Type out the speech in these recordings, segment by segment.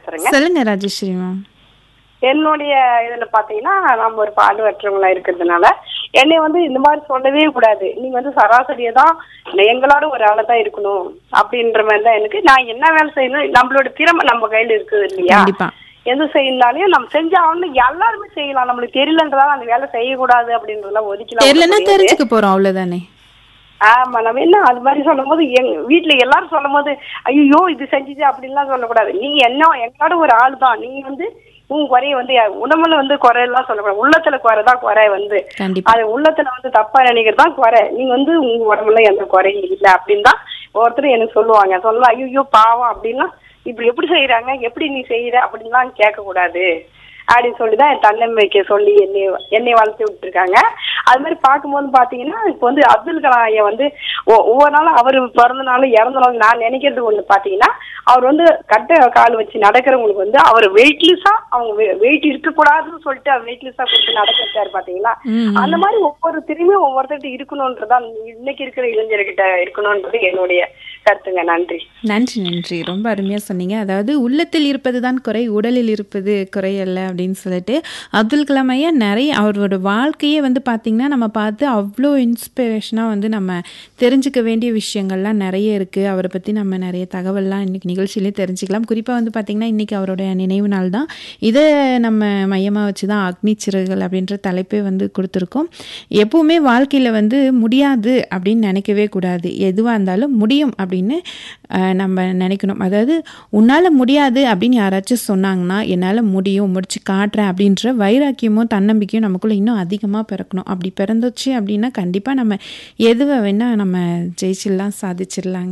பேசுறேங்க சொல்லுங்க ராஜஸ்ரீ மேம் என்னுடைய இதுல பாத்தீங்கன்னா நம்ம ஒரு பார்வையற்றவங்களா இருக்கிறதுனால என்னை வந்து இந்த மாதிரி சொல்லவே கூடாது நீங்க வந்து சராசரியா தான் இல்ல எங்களோட ஒரு ஆளா தான் இருக்கணும் அப்படின்ற மாதிரி தான் எனக்கு நான் என்ன வேலை செய்யணும் நம்மளோட திறமை நம்ம கையில இருக்குது இல்லையா கண்டிப்பா எது செய்யணும்னாலையும் நம்ம செஞ்சாகணும் எல்லாருமே செய்யலாம் நம்மளுக்கு தெரியலன்றதால அந்த வேலை செய்யக்கூடாது அப்படின்றதெல்லாம் ஒதுக்கலாம் தெரியலன்னா தெரிஞ்சுக்க போறோம் அவ்வளவுதானே ஆமா நம்ம என்ன அது மாதிரி சொல்லும் போது எங்க வீட்டுல எல்லாரும் சொல்லும் போது ஐயோ இது செஞ்சுச்சு அப்படின்லாம் சொல்லக்கூடாது நீங்க என்ன எங்களோட ஒரு ஆள் தான் நீங்க வந்து உங்க குறைய வந்து உடம்புல வந்து குறையெல்லாம் சொல்லக்கூடாது உள்ளத்துல குறைதான் குறை வந்து கண்டிப்பா அது உள்ளத்துல வந்து தப்பா நினைக்கிறது தான் குறை நீங்க வந்து உங்க உடம்புல எந்த குறையும் இல்லை அப்படின்னு தான் ஒருத்தர் எனக்கு சொல்லுவாங்க சொல்லலாம் ஐயோ பாவம் அப்படின்னா இப்படி எப்படி செய்யறாங்க எப்படி நீ செய்யற அப்படின்லாம் கேட்க கூடாது அப்படின்னு சொல்லி தான் என் தன்னம்பிக்கை சொல்லி என்னை என்னை வளர்த்து விட்டுருக்காங்க அது மாதிரி பார்க்கும்போது பார்த்தீங்கன்னா இப்போ வந்து அப்துல் கலாம் ஐயா வந்து ஒ- ஒவ்வொரு நாளும் அவர் பிறந்த நாளும் இறந்த நாளும் நான் நினைக்கிறது ஒன்று பார்த்தீங்கன்னா அவர் வந்து கட்டை கால் வச்சு நடக்கிறவங்களுக்கு வந்து அவர் வெயிட்லெஸ்ஸா அவங்க வெயிட் இருக்கக்கூடாதுன்னு சொல்லிட்டு அவர் வெயிட்லெஸ்ஸா கொடுத்து நடக்க வச்சாரு பார்த்தீங்களா ம், அந்த மாதிரி ஒவ்வொரு திறமையும் ஒவ்வொருத்தர்கிட்ட இருக்கணும்ன்றதான் இன்னைக்கு இருக்கிற இளைஞர்கிட்ட இருக்கணும்ன்றது என்னுடைய கருத்துங்க நன்றி நன்றி நன்றி ரொம்ப அருமையாக சொன்னீங்க அதாவது உள்ளத்தில் இருப்பது தான் குறை உடலில் இருப்பது குறை அல்ல அப்படின்னு சொல்லிட்டு அப்துல் கலாம் ஐயா நிறைய அவரோட வாழ்க்கையே வந்து பார்த்திங்கன்னா நம்ம பார்த்து அவ்வளோ இன்ஸ்பிரேஷனாக வந்து நம்ம தெரிஞ்சுக்க வேண்டிய விஷயங்கள்லாம் நிறைய இருக்குது அவரை பற்றி நம்ம நிறைய தகவல்லாம் இன்றைக்கி நிகழ்ச்சியிலே தெரிஞ்சுக்கலாம் குறிப்பாக வந்து பார்த்திங்கன்னா இன்றைக்கி அவருடைய நினைவு நாள் தான் இதை நம்ம மையமாக வச்சு தான் அக்னி சிறகுகள் அப்படின்ற தலைப்பே வந்து கொடுத்துருக்கோம் எப்பவுமே வாழ்க்கையில் வந்து முடியாது அப்படின்னு நினைக்கவே கூடாது எதுவாக இருந்தாலும் முடியும் அப்படின்னு அஹ், நம்ம நினைக்கணும் அதாவது உன்னால் முடியாது அப்படின்னு யாராச்சும் சொன்னாங்கன்னா என்னால் முடியும் முடிச்சு காட்டுறேன் அப்படின்ற வைராக்கியமும் தன்னம்பிக்கையும் நமக்குள்ளே இன்னும் அதிகமாக பிறக்கணும் அப்படி பிறந்துச்சு அப்படின்னா கண்டிப்பாக நம்ம எதுவை வேணால் நம்ம ஜெயிச்சிடலாம் சாதிச்சிடலாங்க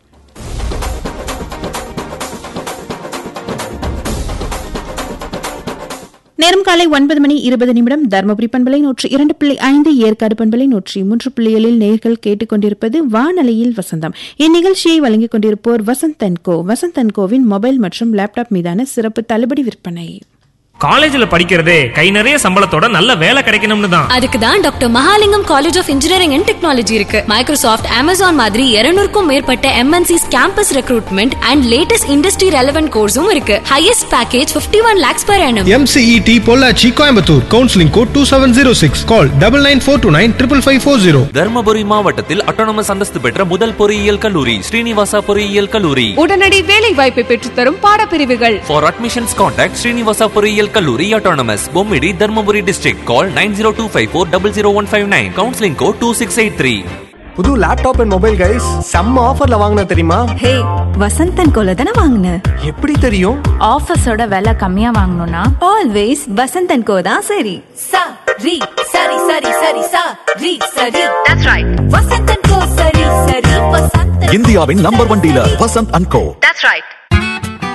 நேரம் காலை ஒன்பது மணி இருபது நிமிடம் தருமபுரி பண்பலை நூற்றி இரண்டு புள்ளி ஐந்து ஏற்காடு பண்பலை நூற்றி மூன்று புள்ளிகளில் நேர்கள் கேட்டுக்கொண்டிருப்பது வானலையில் வசந்தம் இந்நிகழ்ச்சியை வழங்கிக் கொண்டிருப்போர் வசந்த் தன்கோ வசந்த் தன்கோவின் மொபைல் மற்றும் லேப்டாப் மீதான சிறப்பு தள்ளுபடி விற்பனை காலேஜ்ல படிக்கிறதே கை நிறைய சம்பளத்தோட நல்ல வேலை கிடைக்கணும்னு தான் அதுக்கு தான் doctor Mahalingam college of engineering and technology இருக்கு மைக்ரோசாஃப்ட் அமேசான் மாதிரி 200 மேற்பட்ட MNCs campus recruitment and latest industry relevant கோர்ஸும் இருக்கு highest package 51 one lakhs per annum MCET Pollachi Coimbatore counselling code two seven zero six call double nine four two nine triple five four zero Dharmapuri மாவட்டத்தில் autonomous அந்தஸ்து பெற்ற முதல் பொறியியல் கல்லூரி ஸ்ரீனிவாசா பொறியியல் கல்லூரி உடனடி வேலை வாய்ப்பை பெற்றுத்தரும் பாடப்பிரிவுகள் ஃபார் அட்மிஷன்ஸ் கான்டாக்ட் ஸ்ரீனிவாசா பொறியியல் கல்லூரி autonomous Bommidi Dharmapuri district call nine zero two five four double zero one five nine counselling code two six eight three புது லேப்டாப் அண்ட் மொபைல் கைஸ் செம்ம ஆஃபர்ல வாங்கின தெரியுமா ஹே வசந்தன் கோல தானே வாங்கின எப்படி தெரியும் ஆஃபீஸோட விலை கம்மியா வாங்கணும்னா ஆல்வேஸ் வசந்தன் கோ தான் சரி சா ரி சரி சரி சரி சா ரி சரி தட்ஸ் ரைட் வசந்தன் கோ சரி சரி வசந்தன் இந்தியாவின் number one dealer Vasanth and co that's right